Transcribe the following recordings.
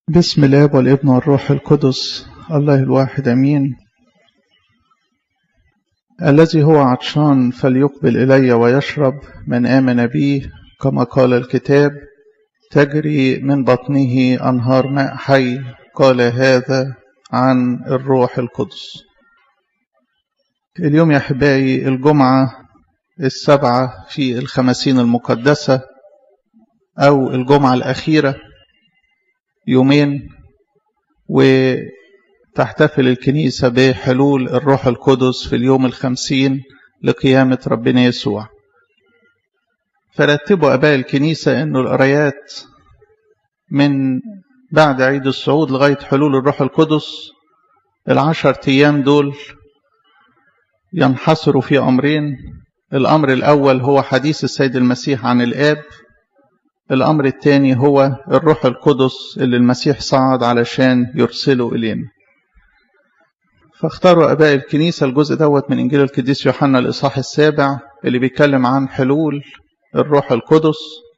بسم الاب والابن والروح القدس الله الواحد امين الذي هو عطشان فليقبل الي ويشرب من امن بي كما قال الكتاب تجري من بطنه انهار ماء حي قال هذا عن الروح القدس اليوم يا احبائي الجمعه السبعه في الخمسين المقدسه او الجمعه الاخيره يومين وتحتفل الكنيسة بحلول الروح القدس في اليوم الخمسين لقيامة ربنا يسوع فرتبوا أباء الكنيسة أنه القرايات من بعد عيد الصعود لغاية حلول الروح القدس العشر أيام دول ينحصروا في أمرين الأمر الأول هو حديث السيد المسيح عن الآب الأمر الثاني هو الروح القدس اللي المسيح صعد علشان يرسله إلينا فاختاروا أباء الكنيسة الجزء دوت من إنجيل القديس يوحنا الإصحاح السابع اللي بيتكلم عن حلول الروح القدس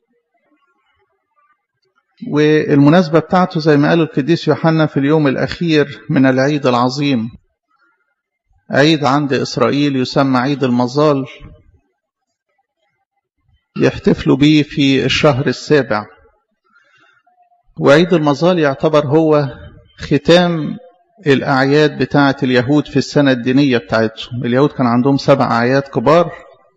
والمناسبة بتاعته زي ما قال القديس يوحنا في اليوم الأخير من العيد العظيم عيد عند إسرائيل يسمى عيد المظال يحتفلوا به في الشهر السابع وعيد المظال يعتبر هو ختام الأعياد بتاعة اليهود في السنة الدينية بتاعتهم اليهود كان عندهم سبع أعياد كبار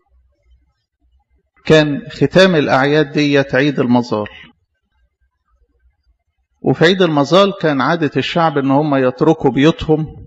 كان ختام الأعياد ديت عيد المظال وفي عيد المظال كان عادة الشعب ان هم يتركوا بيوتهم